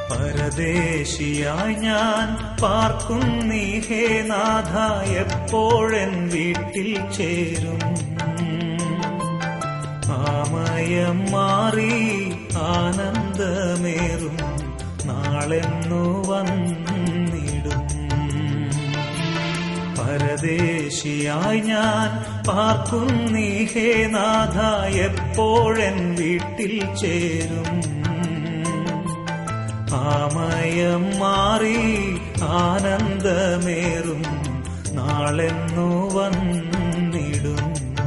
പരദേശിയായി ഞാൻ പാർക്കുന്നീ ഹേ നാഥ എപ്പോഴെൻ വീട്ടിൽ ചേരും ആമയം മാറി ആനന്ദമേറും നാളെന്നു വന്നിടും പരദേശിയായി ഞാൻ പാർക്കുന്നീ ഹേ നാഥ എപ്പോഴെൻ വീട്ടിൽ ചേരും ആമയം മാറി ആനന്ദമേറും നാളെന്നു വന്നിടും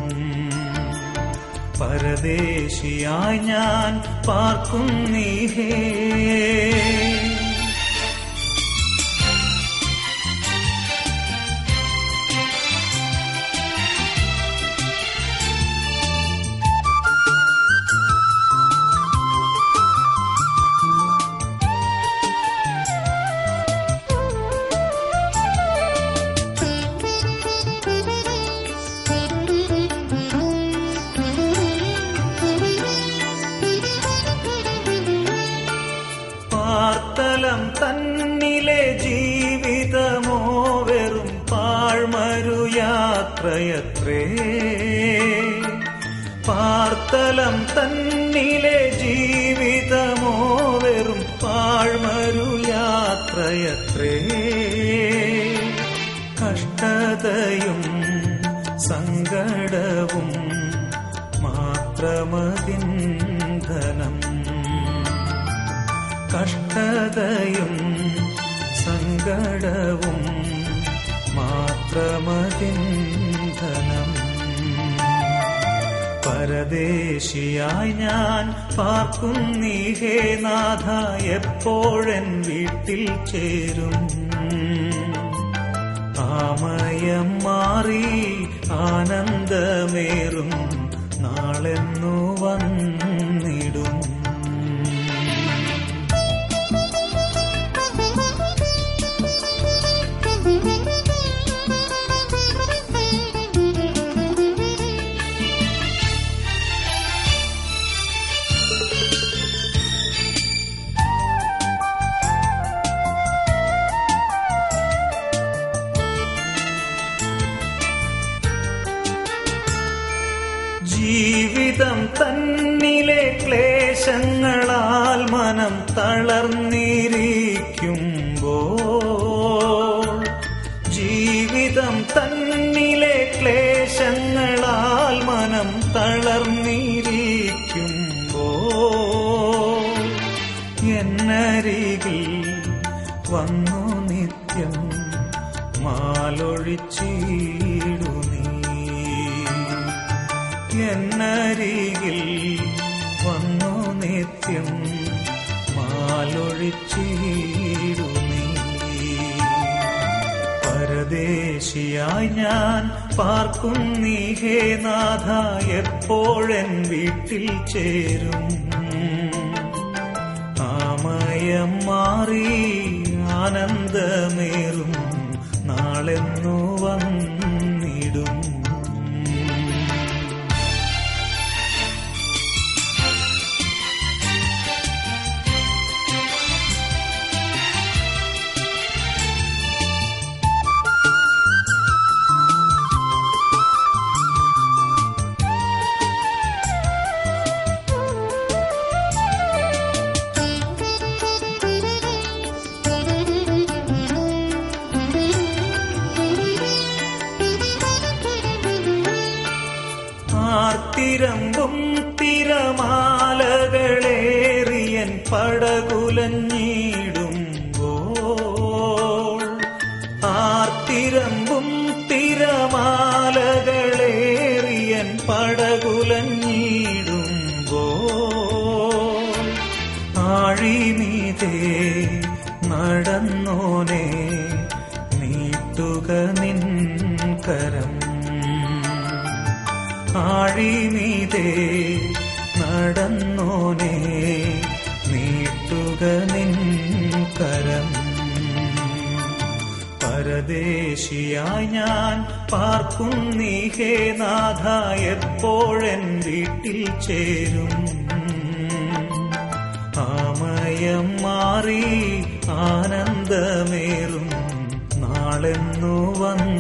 പരദേശിയായി ഞാൻ പാർക്കുന്നീ ഹേ പാർത്തലം തന്നിലെ ജീവിതമോ വെറും പാഴ്മരു യാത്രയത്രേ പാർത്തലം തന്നിലെ ജീവിതമോ വെറും പാഴ്മരു യാത്രയത്രേ കഷ്ടതയും സങ്കടവും മാത്രമതിന്ധനം കഷ്ടതയും സങ്കടവും മാത്രമതിന്ധനം പരദേശിയായി ഞാൻ പാർക്കുന്നീ ഹേ നാഥ എപ്പോഴെൻ വീട്ടിൽ ചേരും ആമയം മാറി ആനന്ദമേറും നാളെന്നു വന്നിടും ജീവിതം തന്നിലെ ക്ലേശങ്ങളാൽ മനം തളർന്നിരിക്കുമ്പോൾ ജീവിതം തന്നിലെ ക്ലേശങ്ങളാൽ മനം തളർന്നിരിക്കുമ്പോൾ എന്നരികിൽ വന്നു നിത്യം മാലൊഴിച്ചിടു നീ എന്നരികിൽ വന്നു നിത്യം മാലൊഴിച്ചിടു നീ പരദേശിയായി ഞാൻ പാർക്കുന്നീ ഹേ നാഥ എപ്പോഴെൻ വീട്ടിൽ ചേരും ആമയം മാറി ആനന്ദമേറും നാളെന്നു വന്നിടും ആർത്തിരമ്പും തിരമാലകളേറിയൻ പടകുലഞ്ഞിടുമ്പോൾ ആർത്തിരമ്പും തിരമാലകളേറിയൻ പടകുലഞ്ഞിടുമ്പോൾ ആഴിമീതേ നടന്നോനെ നീട്ടുക നിൻ കരം ആഴിമീതേ നടന്നോനെ നീട്ടുക നിൻ കരം പരദേശിയായി ഞാൻ പാർക്കുന്നീ ഹേ നാഥ എപ്പോഴെൻ വീട്ടിൽ ചേരും ആമയം മാറി വന്നു